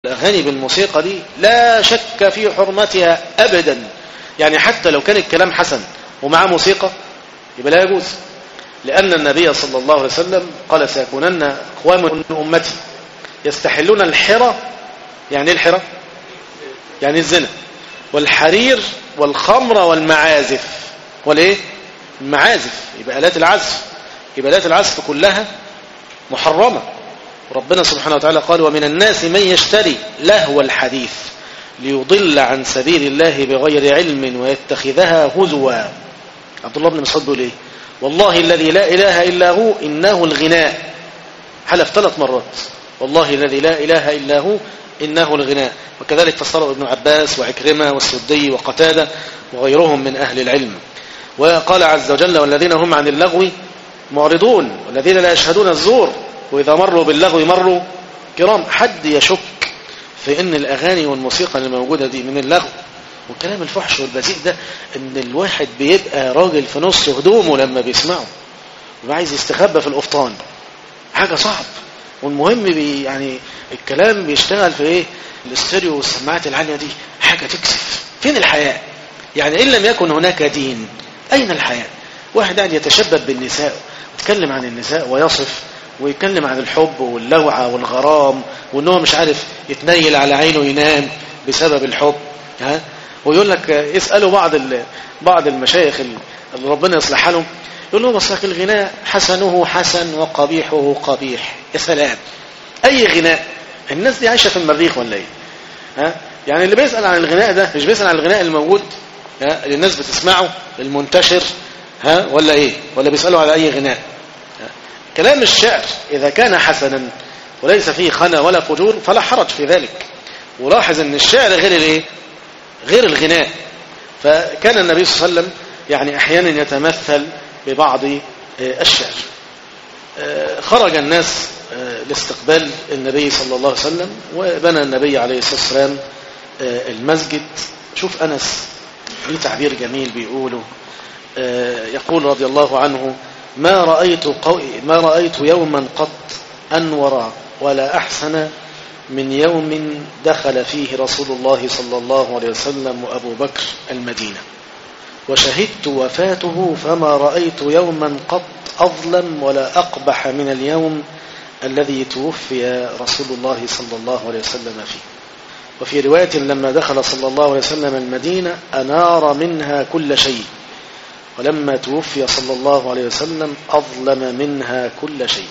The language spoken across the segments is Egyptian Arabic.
الأغاني بالموسيقى دي لا شك في حرمتها أبدا يعني حتى لو كان الكلام حسن ومعاه موسيقى يبقى لا يجوز لأن النبي صلى الله عليه وسلم قال سيكونن أقوام من أمتي يستحلون الحرى يعني ايه الحرى يعني الزنا والحرير والخمر والمعازف والايه المعازف يبقى آلات العزف يبقى آلات العزف كلها محرمة ربنا سبحانه وتعالى قال ومن الناس من يشتري لهو الحديث ليضل عن سبيل الله بغير علم ويتخذها هزوا عبد الله بن مسعود بيقول ايه والله الذي لا اله الا هو انه الغناء حلف ثلاث مرات والله الذي لا اله الا هو انه الغناء وكذلك فسره ابن عباس وعكرمه والسدي وقتاده وغيرهم من اهل العلم وقال عز وجل والذين هم عن اللغو معرضون والذين لا يشهدون الزور واذا مروا باللغو مروا كرام حد يشك في ان الاغاني والموسيقى اللي موجوده دي من اللغو وكلام الفحش والبذيء ده ان الواحد بيبقى راجل في نص هدومه لما بيسمعه وعايز يستخبى في القفطان حاجه صعب والمهم بي يعني الكلام بيشتغل في ايه الاستوديو والسماعات العاليه دي حاجه تكسف فين الحياء يعني ان لم يكن هناك دين اين الحياء واحد قاعد يتشبب بالنساء يتكلم عن النساء ويصف ويتكلم عن الحب واللوعه والغرام وان هو مش عارف يتنيل على عينه ينام بسبب الحب ها ويقول لك اسالوا بعض بعض المشايخ اللي ربنا يصلح حالهم يقول لهم اصلك الغناء حسنه حسن وقبيحه قبيح يا سلام اي غناء الناس دي عايشه في المريخ ولا ايه ها يعني اللي بيسال عن الغناء ده مش بيسال عن الغناء الموجود ها اللي الناس بتسمعه المنتشر ها ولا ايه ولا بيسالوا على اي غناء ها؟ كلام الشعر اذا كان حسنا وليس فيه خنا ولا فجور فلا حرج في ذلك ولاحظ ان الشعر غير الايه غير الغناء فكان النبي صلى الله عليه وسلم يعني احيانا يتمثل ببعض الشعر خرج الناس لاستقبال النبي صلى الله عليه وسلم وبنى النبي عليه الصلاة والسلام المسجد شوف أنس ليه تعبير جميل بيقوله يقول رضي الله عنه ما رأيت, قو... ما رأيت يوما قط أنور ولا أحسن من يوم دخل فيه رسول الله صلى الله عليه وسلم وأبو بكر المدينة وشهدت وفاته فما رأيت يوما قط أظلم ولا أقبح من اليوم الذي توفي رسول الله صلى الله عليه وسلم فيه وفي رواية لما دخل صلى الله عليه وسلم المدينة أنار منها كل شيء ولما توفي صلى الله عليه وسلم أظلم منها كل شيء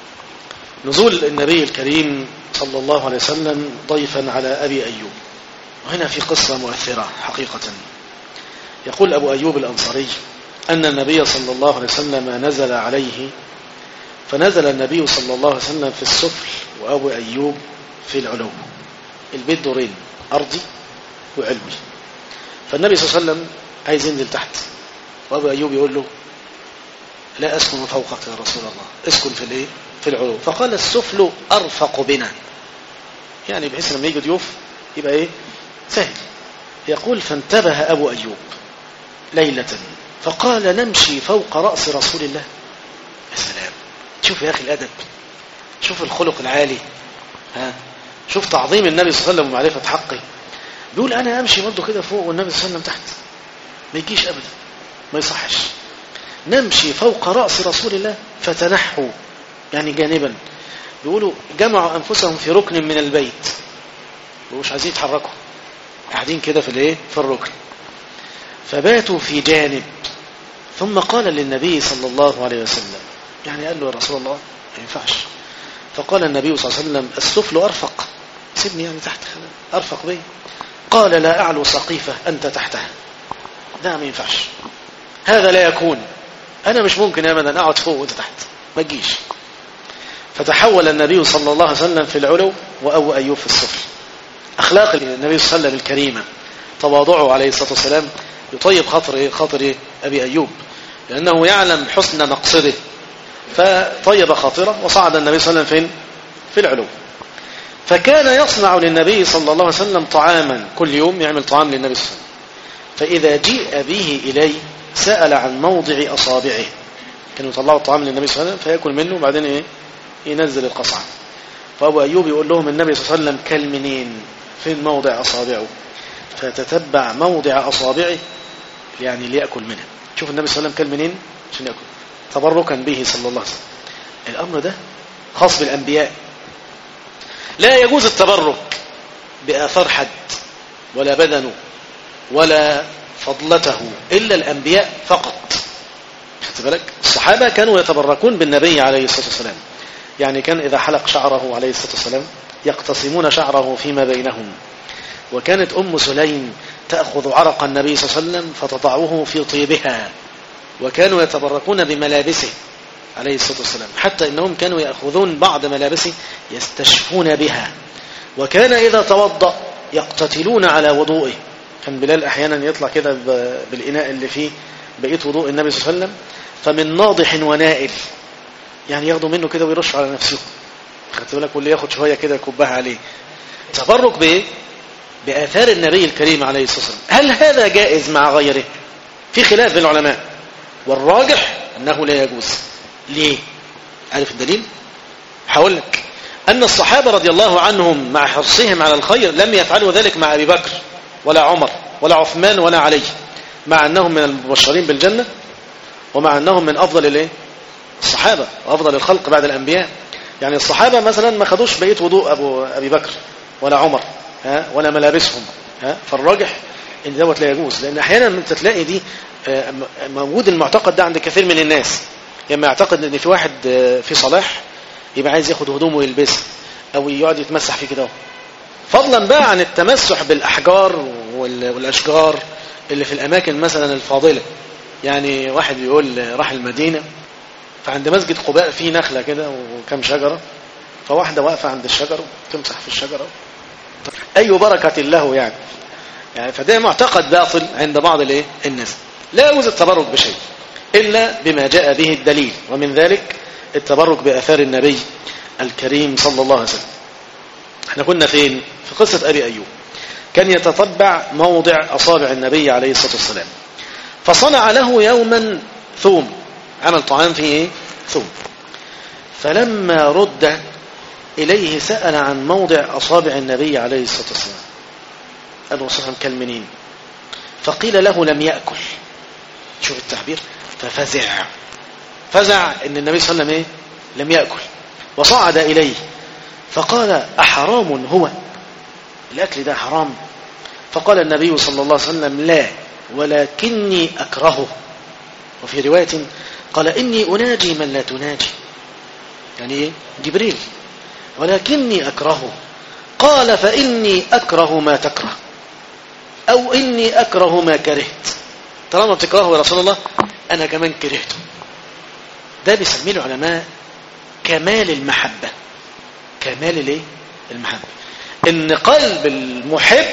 نزول النبي الكريم صلى الله عليه وسلم ضيفا على أبي أيوب وهنا في قصة مؤثرة حقيقة يقول أبو أيوب الأنصاري أن النبي صلى الله عليه وسلم نزل عليه فنزل النبي صلى الله عليه وسلم في السفل وأبو أيوب في العلو البيت دورين أرضي وعلوي فالنبي صلى الله عليه وسلم عايز ينزل تحت وأبو أيوب يقول له لا أسكن فوقك يا رسول الله اسكن في الايه في العلو فقال السفل أرفق بنا يعني بحيث لما يجي ضيوف يبقى ايه سهل يقول فانتبه أبو أيوب ليلة فقال نمشي فوق رأس رسول الله يا سلام شوف يا أخي الأدب شوف الخلق العالي ها شوف تعظيم النبي صلى الله عليه وسلم ومعرفة حقه بيقول أنا أمشي برضه كده فوق والنبي صلى الله عليه وسلم تحت ما يجيش أبدا ما يصحش نمشي فوق رأس رسول الله فتنحوا يعني جانبا بيقولوا جمعوا أنفسهم في ركن من البيت مش عايزين يتحركوا قاعدين كده في الايه في الركن فباتوا في جانب ثم قال للنبي صلى الله عليه وسلم يعني قال له يا رسول الله ما ينفعش فقال النبي صلى الله عليه وسلم السفل أرفق سيبني يعني تحت أرفق بي قال لا أعلو سقيفة أنت تحتها ده ما ينفعش هذا لا يكون أنا مش ممكن أبدا أقعد فوق وأنت تحت ما تجيش فتحول النبي صلى الله عليه وسلم في العلو وأبو أيوب في السفل أخلاق النبي صلى الله عليه وسلم الكريمة تواضعه عليه الصلاة والسلام يطيب خاطر خاطر أبي أيوب لأنه يعلم حسن مقصده فطيب خاطره وصعد النبي صلى الله عليه وسلم فين؟ في العلو فكان يصنع للنبي صلى الله عليه وسلم طعاما كل يوم يعمل طعام للنبي صلى الله عليه وسلم فإذا جيء به إليه سأل عن موضع أصابعه كانوا يطلعوا الطعام للنبي صلى الله عليه وسلم فيأكل منه وبعدين إيه؟ ينزل القصعة فأبو أيوب يقول لهم النبي صلى الله عليه وسلم كالمنين فين موضع أصابعه فتتبع موضع أصابعه يعني ليأكل منها شوف النبي صلى الله عليه وسلم كالمنين عشان يأكل تبركا به صلى الله عليه وسلم الأمر ده خاص بالأنبياء لا يجوز التبرك بآثار حد ولا بدنه ولا فضلته إلا الأنبياء فقط خدت بالك الصحابة كانوا يتبركون بالنبي عليه الصلاة والسلام يعني كان إذا حلق شعره عليه الصلاة والسلام يقتسمون شعره فيما بينهم وكانت أم سليم تأخذ عرق النبي صلى الله عليه وسلم فتضعه في طيبها وكانوا يتبركون بملابسه عليه الصلاة والسلام حتى إنهم كانوا يأخذون بعض ملابسه يستشفون بها وكان إذا توضأ يقتتلون على وضوئه كان بلال أحيانا يطلع كده بالإناء اللي فيه بقية وضوء النبي صلى الله عليه وسلم فمن ناضح ونائل يعني ياخدوا منه كده ويرشوا على نفسه خدت بالك واللي ياخد شوية كده يكبها عليه تبرك بإيه؟ بآثار النبي الكريم عليه الصلاة والسلام هل هذا جائز مع غيره؟ في خلاف بين العلماء والراجح أنه لا يجوز ليه؟ عارف الدليل؟ هقول لك أن الصحابة رضي الله عنهم مع حرصهم على الخير لم يفعلوا ذلك مع أبي بكر ولا عمر ولا عثمان ولا علي مع أنهم من المبشرين بالجنة ومع أنهم من أفضل الايه الصحابة وأفضل الخلق بعد الأنبياء يعني الصحابة مثلا ما خدوش بقية وضوء أبو أبي بكر ولا عمر ها ولا ملابسهم ها فالراجح ان دوت لا يجوز لان احيانا انت تلاقي دي موجود المعتقد ده عند كثير من الناس لما يعتقد ان في واحد في صلاح يبقى عايز ياخد هدومه ويلبسها او يقعد يتمسح فيه كده فضلا بقى عن التمسح بالاحجار والاشجار اللي في الاماكن مثلا الفاضله يعني واحد بيقول راح المدينه فعند مسجد قباء في نخله كده وكم شجره فواحده واقفه عند الشجر وتمسح في الشجره اي بركه له يعني يعني فده معتقد باطل عند بعض الايه الناس لا يجوز التبرك بشيء الا بما جاء به الدليل ومن ذلك التبرك باثار النبي الكريم صلى الله عليه وسلم احنا كنا فين في قصه ابي ايوب كان يتتبع موضع اصابع النبي عليه الصلاه والسلام فصنع له يوما ثوم عمل طعام فيه ايه ثوم فلما رد إليه سأل عن موضع أصابع النبي عليه الصلاة والسلام قال له صلى كالمنين فقيل له لم يأكل شوف التعبير ففزع فزع ان النبي صلى الله عليه وسلم ايه لم يأكل وصعد إليه فقال أحرام هو الأكل ده حرام فقال النبي صلى الله عليه وسلم لا ولكني أكرهه وفي رواية قال إني أناجي من لا تناجي يعني إيه؟ جبريل ولكني أكرهه قال فإني أكره ما تكره أو إني أكره ما كرهت طالما بتكرهه يا رسول الله أنا كمان كرهته ده بيسميه العلماء كمال المحبة كمال الايه المحبة إن قلب المحب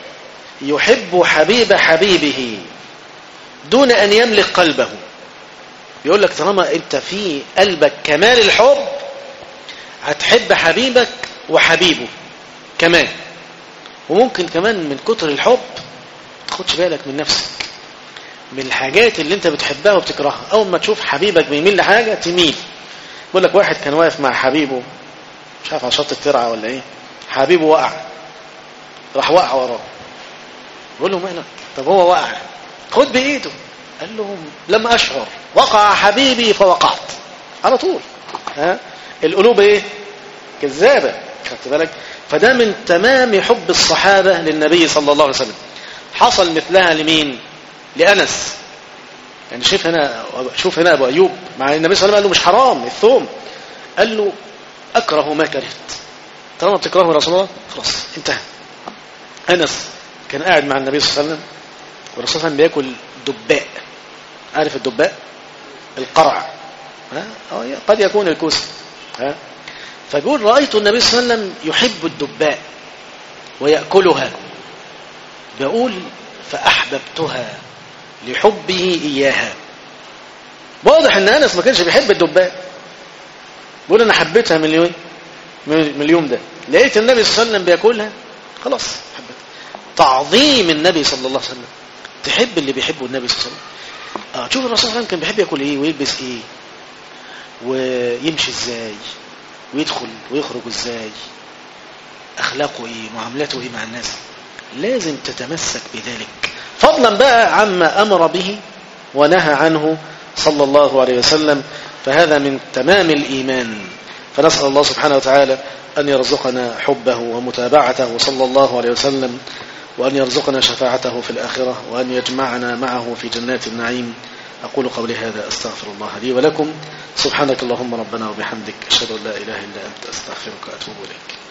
يحب حبيب حبيبه دون أن يملك قلبه يقول لك طالما أنت في قلبك كمال الحب هتحب حبيبك وحبيبه كمان وممكن كمان من كتر الحب تاخدش بالك من نفسك من الحاجات اللي انت بتحبها وبتكرهها اول ما تشوف حبيبك بيميل لحاجه تميل بيقول لك واحد كان واقف مع حبيبه مش عارف على شط الترعه ولا ايه حبيبه وقع راح وقع وراه بيقول له مالك طب هو وقع خد بايده قال له لم اشعر وقع حبيبي فوقعت على طول ها القلوب ايه كذابه خدت بالك فده من تمام حب الصحابه للنبي صلى الله عليه وسلم حصل مثلها لمين لانس يعني شوف هنا شوف هنا ابو ايوب مع النبي صلى الله عليه وسلم قال له مش حرام الثوم قال له اكره ما كرهت طالما بتكرهه يا رسول الله خلاص انتهى انس كان قاعد مع النبي صلى الله عليه وسلم والرسول صلى الله عليه وسلم بياكل دباء عارف الدباء القرع ها قد يكون الكوس ها فبيقول رأيت النبي صلى الله عليه وسلم يحب الدباء ويأكلها بقول فأحببتها لحبه إياها واضح ان أنس ما كانش بيحب الدباء بيقول أنا حبيتها من اليوم من اليوم ده لقيت النبي صلى الله عليه وسلم بياكلها خلاص حبيتها تعظيم النبي صلى الله عليه وسلم تحب اللي بيحبه النبي صلى الله عليه وسلم اه شوف الرسول صلى الله عليه وسلم كان بيحب ياكل ايه ويلبس ايه ويمشي ازاي ويدخل ويخرج ازاي اخلاقه ايه معاملته ايه مع الناس لازم تتمسك بذلك فضلا بقى عما امر به ونهى عنه صلى الله عليه وسلم فهذا من تمام الايمان فنسال الله سبحانه وتعالى ان يرزقنا حبه ومتابعته صلى الله عليه وسلم وأن يرزقنا شفاعته في الآخرة وأن يجمعنا معه في جنات النعيم أقول قولي هذا أستغفر الله لي ولكم سبحانك اللهم ربنا وبحمدك أشهد أن لا إله إلا أنت أستغفرك وأتوب إليك